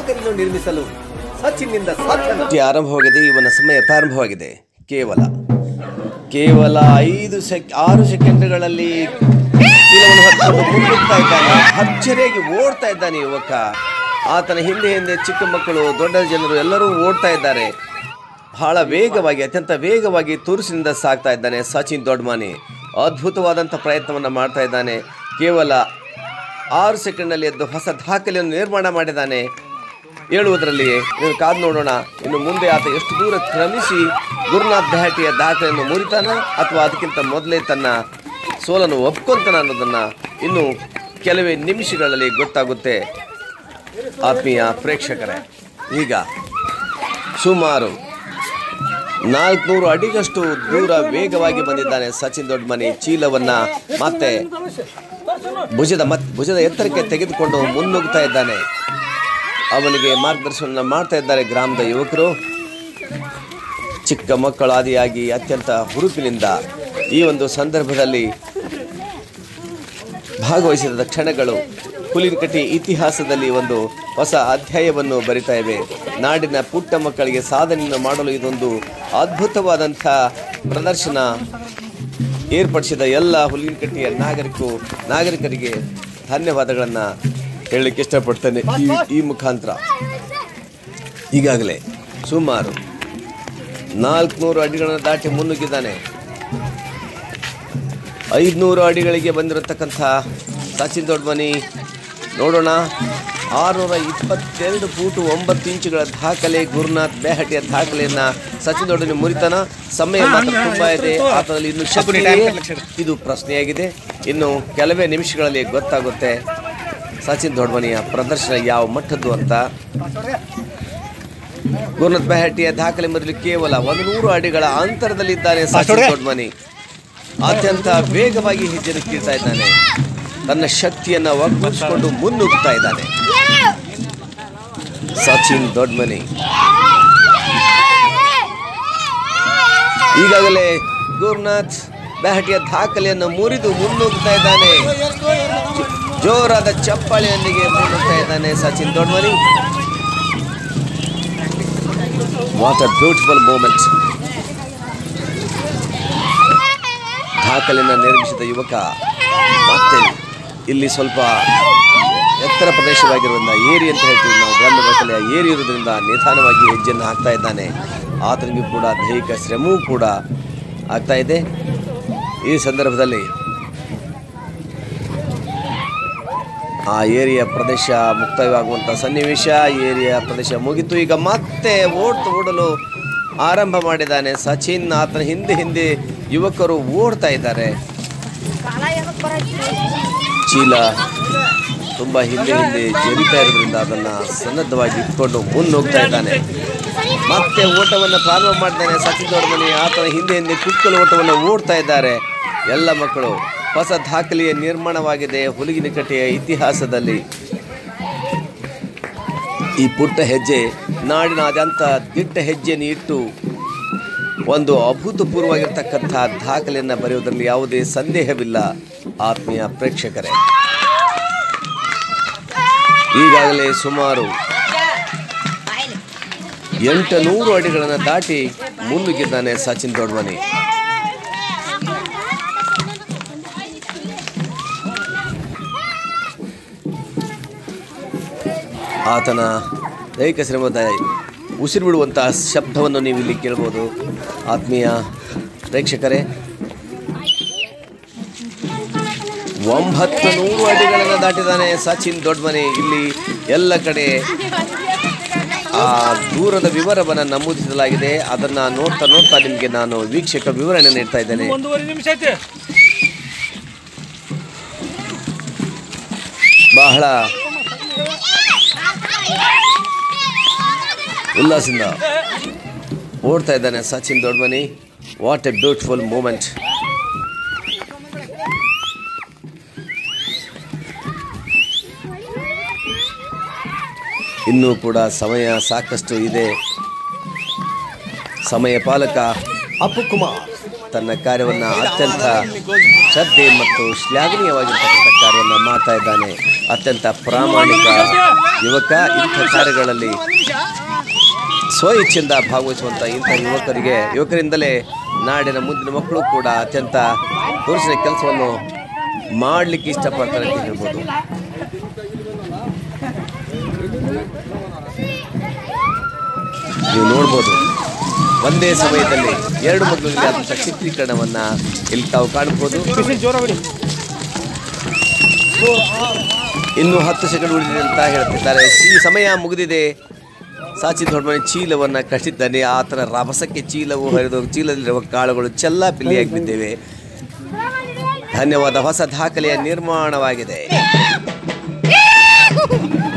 ದಾಖಲೆಯನ್ನು ನಿರ್ಮಿಸಲು ಸಚಿನ್ನಿಂದ ಸಾಧ್ಯ ಆರಂಭವಾಗಿದೆ ಇವನ ಸಮಯ ಪ್ರಾರಂಭವಾಗಿದೆ ಕೇವಲ ಕೇವಲ ಐದು ಸೆಕ್ ಆರು ಸೆಕೆಂಡ್ಗಳಲ್ಲಿ ಚೀಲವನ್ನು ಹೊತ್ತುಕೊಂಡು ಮುನ್ನುಗ್ತಾ ಇದ್ದಾನೆ ಅಚ್ಚರಿಯಾಗಿ ಓಡ್ತಾ ಇದ್ದಾನೆ ಯುವಕ ಆತನ ಹಿಂದೆ ಹಿಂದೆ ಚಿಕ್ಕ ಮಕ್ಕಳು ದೊಡ್ಡ ಜನರು ಎಲ್ಲರೂ ಓಡ್ತಾ ಇದ್ದಾರೆ ಬಹಳ ವೇಗವಾಗಿ ಅತ್ಯಂತ ವೇಗವಾಗಿ ತುರುಸಿನಿಂದ ಸಾಗ್ತಾ ಇದ್ದಾನೆ ಸಚಿನ್ ದೊಡ್ಡಮಾನಿ ಅದ್ಭುತವಾದಂಥ ಪ್ರಯತ್ನವನ್ನು ಮಾಡ್ತಾ ಇದ್ದಾನೆ ಕೇವಲ ಆರು ಸೆಕೆಂಡ್ನಲ್ಲಿ ಎದ್ದು ಹೊಸ ದಾಖಲೆಯನ್ನು ನಿರ್ಮಾಣ ಮಾಡಿದ್ದಾನೆ ಹೇಳುವುದರಲ್ಲಿ ನೀವು ಕಾದು ನೋಡೋಣ ಇನ್ನು ಮುಂದೆ ಆತ ಎಷ್ಟು ದೂರ ಕ್ರಮಿಸಿ ಗುರುನಾಥ್ ಬೆಹಟಿಯ ದಾಖಲೆಯನ್ನು ಮುರಿತಾನ ಅಥವಾ ಅದಕ್ಕಿಂತ ಮೊದಲೇ ತನ್ನ ಸೋಲನ್ನು ಒಪ್ಕೊಂತಾನ ಅನ್ನೋದನ್ನು ಇನ್ನು ಕೆಲವೇ ನಿಮಿಷಗಳಲ್ಲಿ ಗೊತ್ತಾಗುತ್ತೆ ಆತ್ಮೀಯ ಪ್ರೇಕ್ಷಕರೇ ಈಗ ಸುಮಾರು ನಾಲ್ಕುನೂರು ಅಡಿಗಷ್ಟು ದೂರ ವೇಗವಾಗಿ ಬಂದಿದ್ದಾನೆ ಸಚಿನ್ ದೊಡ್ಡಮನಿ ಚೀಲವನ್ನ ಮತ್ತೆ ಭುಜದ ಮತ್ ಭುಜದ ಎತ್ತರಕ್ಕೆ ತೆಗೆದುಕೊಂಡು ಮುನ್ನುಗ್ತಾ ಇದ್ದಾನೆ ಅವನಿಗೆ ಮಾರ್ಗದರ್ಶನ ಮಾಡ್ತಾ ಇದ್ದಾರೆ ಗ್ರಾಮದ ಯುವಕರು ಚಿಕ್ಕ ಮಕ್ಕಳು ಆದಿಯಾಗಿ ಅತ್ಯಂತ ಹುರುಪಿನಿಂದ ಈ ಒಂದು ಸಂದರ್ಭದಲ್ಲಿ ಭಾಗವಹಿಸಿದ ಕ್ಷಣಗಳು ಹುಲಿನಕಟ್ಟಿ ಇತಿಹಾಸದಲ್ಲಿ ಒಂದು ಹೊಸ ಅಧ್ಯಾಯವನ್ನು ಬರಿತಾ ಇವೆ ನಾಡಿನ ಪುಟ್ಟ ಮಕ್ಕಳಿಗೆ ಸಾಧನೆಯನ್ನು ಮಾಡಲು ಇದೊಂದು ಅದ್ಭುತವಾದಂಥ ಪ್ರದರ್ಶನ ಏರ್ಪಡಿಸಿದ ಎಲ್ಲ ಹುಲಿನಕಟ್ಟಿಯ ನಾಗರಿಕರು ನಾಗರಿಕರಿಗೆ ಧನ್ಯವಾದಗಳನ್ನು ಹೇಳಲಿಕ್ಕೆ ಇಷ್ಟಪಡ್ತೇನೆ ಈ ಈ ಮುಖಾಂತರ ಈಗಾಗಲೇ ಸುಮಾರು ನಾಲ್ಕುನೂರು ಅಡಿಗಳನ್ನು ದಾಟಿ ಮುನ್ನುಗ್ಗಿದ್ದಾನೆ ಐದುನೂರು ಅಡಿಗಳಿಗೆ ಬಂದಿರತಕ್ಕಂಥ ಸಚಿನ್ ದೊಡ್ಡಮನಿ ನೋಡೋಣ ಆರುನೂರ ಇಪ್ಪತ್ತೆರಡು ಫೂಟು ಒಂಬತ್ತು ಇಂಚುಗಳ ದಾಖಲೆ ಗುರುನಾಥ್ ಬೇಹಟಿಯ ದಾಖಲೆಯನ್ನ ಸಚಿನ್ ದೊಡ್ಡಮನಿ ಮುರಿತಾನ ಸಮಯ ಮಾತ್ರ ತುಂಬ ಇದೆ ಆತನಲ್ಲಿ ಇನ್ನು ಶಕ್ತಿ ಇದೆಯೇ? ಇದು ಪ್ರಶ್ನೆಯಾಗಿದೆ ಇನ್ನು ಕೆಲವೇ ನಿಮಿಷಗಳಲ್ಲಿ ಗೊತ್ತಾಗುತ್ತೆ ಸಚಿನ್ ದೊಡ್ಡಮನಿಯ ಪ್ರದರ್ಶನ ಯಾವ ಮಟ್ಟದ್ದು ಅಂತ ಗುರುನಾಥ್ ಬೆಹಟ್ಟಿಯ ದಾಖಲೆ ಮೊದಲು ಕೇವಲ ಒಂದು ನೂರು ಅಡಿಗಳ ಅಂತರದಲ್ಲಿದ್ದಾನೆ ಸಚಿನ್ ದೊಡ್ಡಮನಿ ಅತ್ಯಂತ ವೇಗವಾಗಿ ಹೆಜ್ಜೆ ಕೀಳ್ತಾ ಇದ್ದಾನೆ ತನ್ನ ಶಕ್ತಿಯನ್ನ ಒಗ್ಗೂಡಿಸಿಕೊಂಡು ಮುನ್ನುಗ್ತಾ ಇದ್ದಾನೆ ಸಚಿನ್ ದೊಡ್ಡಮನಿ ಈಗಾಗಲೇ ಗುರುನಾಥ್ ಬೆಹಟಿಯ ದಾಖಲೆಯನ್ನು ಮುರಿದು ಮುನ್ನುಗ್ತಾ ಇದ್ದಾನೆ ಜೋರಾದ ಚಪ್ಪಾಳೆಯೊಂದಿಗೆ ಮುನ್ನುಗ್ತಾ ಇದ್ದಾನೆ Sachin Doddamani what a beautiful moment ದಾಖಲೆಯನ್ನು ನಿರ್ಮಿಸಿದ ಯುವಕ ಮತ್ತೆ ಇಲ್ಲಿ ಸ್ವಲ್ಪ ಎತ್ತರ ಪ್ರದೇಶವಾಗಿರುವುದರಿಂದ ಏರಿ ಅಂತ ಹೇಳ್ತೀವಿ ನಾವು ಗ್ರಾಮ್ಯ ಭಾಷೆಯಲ್ಲಿ ಆ ಏರಿ ಇರೋದ್ರಿಂದ ನಿಧಾನವಾಗಿ ಹೆಜ್ಜೆಯನ್ನು ಹಾಕ್ತಾ ಇದ್ದಾನೆ ಆತನಿಗೂ ಕೂಡ ದೈಹಿಕ ಶ್ರಮವೂ ಕೂಡ ಆಗ್ತಾ ಇದೆ ಈ ಸಂದರ್ಭದಲ್ಲಿ ಆ ಏರಿಯ ಪ್ರದೇಶ ಮುಕ್ತಾಯವಾಗುವಂಥ ಸನ್ನಿವೇಶ ಏರಿಯ ಪ್ರದೇಶ ಮುಗಿತು ಈಗ ಮತ್ತೆ ಓಡ್ತು ಓಡಲು ಆರಂಭ ಮಾಡಿದ್ದಾನೆ ಸಚಿನ್ ಆತನ ಹಿಂದೆ ಹಿಂದೆ ಯುವಕರು ಓಡ್ತಾ ಇದ್ದಾರೆ ಚೀಲ ತುಂಬ ಹಿಂದೆ ಹಿಂದೆ ಜರಿತಾ ಇರೋದ್ರಿಂದ ಅದನ್ನು ಸನ್ನದ್ಧವಾಗಿ ಇಟ್ಕೊಂಡು ಮುನ್ನೋಗ್ತಾ ಇದ್ದಾನೆ ಮತ್ತೆ ಓಟವನ್ನು ಪ್ರಾರಂಭ ಮಾಡಿದ್ದಾನೆ ಸಚಿನ್ ದೊಡ್ಡಮನಿ ಆತನ ಹಿಂದೆ ಹಿಂದೆ ಕುಕ್ಕಲು ಓಟವನ್ನು ಓಡ್ತಾ ಇದ್ದಾರೆ ಎಲ್ಲ ಮಕ್ಕಳು ಹೊಸ ದಾಖಲೆಯ ನಿರ್ಮಾಣವಾಗಿದೆ ಹುಲಿಗಿನಕಟ್ಟೆಯ ಇತಿಹಾಸದಲ್ಲಿ ಈ ಪುಟ್ಟ ಹೆಜ್ಜೆ ನಾಡಿನಾದ್ಯಂತ ದಿಟ್ಟ ಹೆಜ್ಜೆಯನ್ನು ಇಟ್ಟು ಒಂದು ಅಭೂತಪೂರ್ವವಾಗಿರ್ತಕ್ಕಂಥ ದಾಖಲೆಯನ್ನು ಬರೆಯುವುದರಲ್ಲಿ ಯಾವುದೇ ಸಂದೇಹವಿಲ್ಲ ಆತ್ಮೀಯ ಪ್ರೇಕ್ಷಕರೇ ಈಗಾಗಲೇ ಸುಮಾರು ಎಂಟು ನೂರು ಅಡಿಗಳನ್ನು ದಾಟಿ ಮುನ್ನುಗ್ಗಿದ್ದಾನೆ ಸಚಿನ್ ದೊಡ್ಮನಿ ಆತನ ದೈಹಿಕ ಶ್ರಮದ ಉಸಿರು ಬಿಡುವಂತಹ ಶಬ್ದವನ್ನು ನೀವು ಇಲ್ಲಿ ಕೇಳ್ಬೋದು ಆತ್ಮೀಯ ಪ್ರೇಕ್ಷಕರೇ ಒಂಬತ್ತು ನೂರು ಅಡಿಗಳನ್ನು ದಾಟಿದ್ದಾನೆ ಸಚಿನ್ ದೊಡ್ಮನಿ ಇಲ್ಲಿ ಎಲ್ಲ ಕಡೆ ಆ ದೂರದ ವಿವರವನ್ನು ನಮೂದಿಸಲಾಗಿದೆ ಅದನ್ನು ನೋಡ್ತಾ ನೋಡ್ತಾ ನಿಮಗೆ ನಾನು ವೀಕ್ಷಕ ವಿವರಣೆ ನೀಡ್ತಾ ಇದ್ದೇನೆ ಒಂದೂವರೆ ನಿಮಿಷ ಐತೆ ಬಹಳ ಉಲ್ಲಾಸದಿಂದ ಓಡ್ತಾ ಇದ್ದಾನೆ Sachin Dodmani what a beautiful moment ಇನ್ನೂ ಕೂಡ ಸಮಯ ಸಾಕಷ್ಟು ಇದೆ ಸಮಯ ಪಾಲಕ ಅಪ್ಪು ಕುಮಾರ್ ತನ್ನ ಕಾರ್ಯವನ್ನು ಅತ್ಯಂತ ಶ್ರದ್ಧೆ ಮತ್ತು ಶ್ಲಾಘನೀಯವಾಗಿರ್ತಕ್ಕಂಥ ಕಾರ್ಯವನ್ನು ಮಾಡ್ತಾ ಇದ್ದಾನೆ ಅತ್ಯಂತ ಪ್ರಾಮಾಣಿಕ ಯುವಕ ಇಂಥ ಕಾರ್ಯಗಳಲ್ಲಿ ಸ್ವ ಇಚ್ಛೆಯಿಂದ ಭಾಗವಹಿಸುವಂಥ ಇಂಥ ಯುವಕರಿಗೆ ಯುವಕರಿಂದಲೇ ನಾಡಿನ ಮುಂದಿನ ಮಕ್ಕಳು ಕೂಡ ಅತ್ಯಂತ ಪುರುಷನ ಕೆಲಸವನ್ನು ಮಾಡಲಿಕ್ಕೆ ಇಷ್ಟಪಡ್ತಾರೆ ಅಂತ ಹೇಳ್ಬೋದು ನೀವು ನೋಡ್ಬೋದು ಒಂದೇ ಸಮಯದಲ್ಲಿ ಎರಡು ಮಕ್ಕಳಿಗೆ ಆದಂಥ ಚಿತ್ರೀಕರಣವನ್ನು ಇಲ್ಲಿ ತಾವು ಕಾಣಬಹುದು ಇನ್ನು ಹತ್ತು ಸೆಕೆಂಡ್ ಉಳಿದಿದೆ ಅಂತ ಹೇಳ್ತಿದ್ದಾರೆ ಈ ಸಮಯ ಮುಗಿದಿದೆ ಸಾಚಿ ದೊಡ್ಡಮನೆ ಚೀಲವನ್ನು ಕಟ್ಟಿದ್ದಾನೆ ಆತನ ರಭಸಕ್ಕೆ ಚೀಲವು ಹರಿದು ಚೀಲದಲ್ಲಿರುವ ಕಾಳುಗಳು ಚೆಲ್ಲ ಪಿಲ್ಲಿಯಾಗಿ ಬಿದ್ದೇವೆ ಧನ್ಯವಾದ ಹೊಸ ದಾಖಲೆಯ ನಿರ್ಮಾಣವಾಗಿದೆ